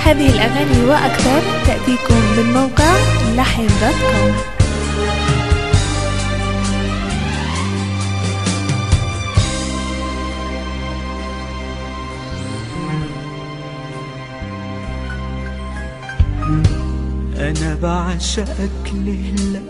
هذه الأغاني وأكثر تأتيكم من موقع لحن دوت كوم أنا بعشقك لهلا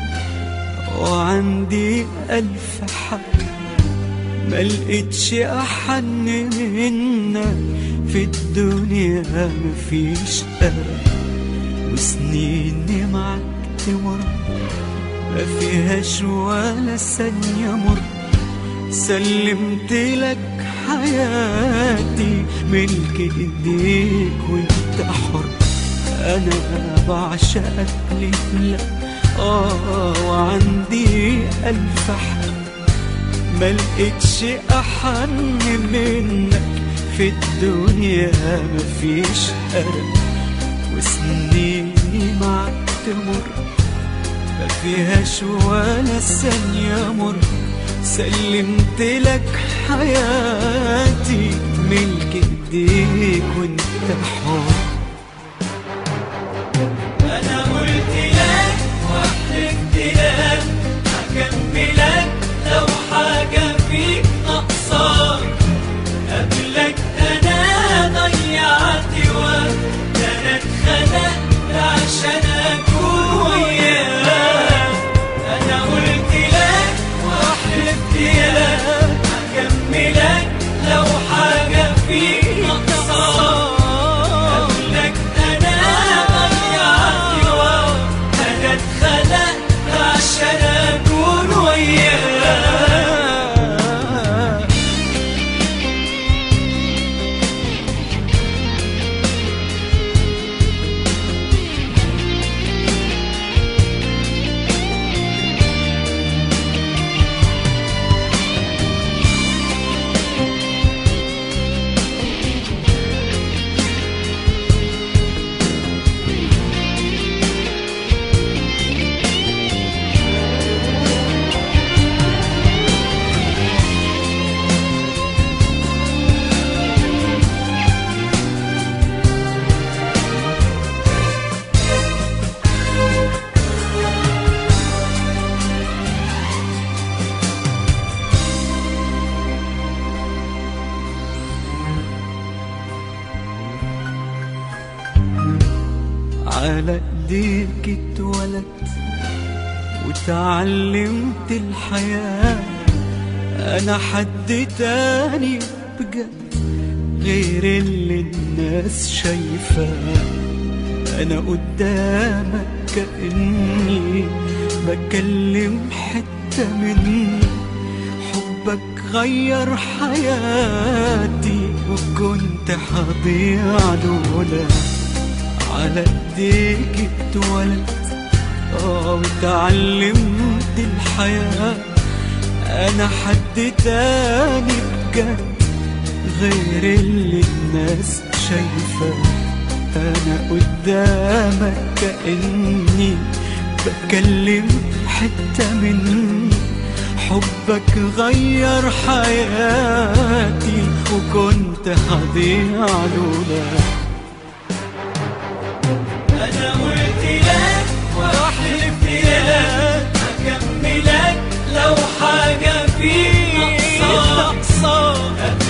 وعندي ألف حق ما لقيتش أحن منك في الدنيا مفيش أرق وسنيني معك تمر ما فيهاش ولا ثانية مر سلمت لك حياتي ملك ايديك وانت حر انا بعشقك لله اه وعندي الف حق ما لقيتش احن منك في الدنيا مفيش قلق وسنيني معك تمر ما فيهاش ولا ثانية مر سلمت لك حياتي ملك ايديك وانت حر انا قلت لك وحلفت لك هكملك لو حاجة فيك ناقصاك قبلك انا ضيعت وقت ده انا اتخلقت عشان اكون وياك انا قلت لك وحلفت لك هكملك لو حاجة فيك ناقصاك قبلك انا ضيعت وقت انا اتخلقت عشان اكون وياك على ايديك اتولدت وتعلمت الحياة انا حد تاني بجد غير اللي الناس شايفاه انا قدامك كأني بكلم حتة مني حبك غير حياتي وكنت هضيع لولاك على ايديك اتولدت اه وتعلمت الحياة انا حد تاني بجد غير اللي الناس شايفاه انا قدامك كأني بكلم حتة مني حبك غير حياتي وكنت هضيع لولاك انا قلت لك وحلفت لك هكملك لو حاجة فيك ناقصاك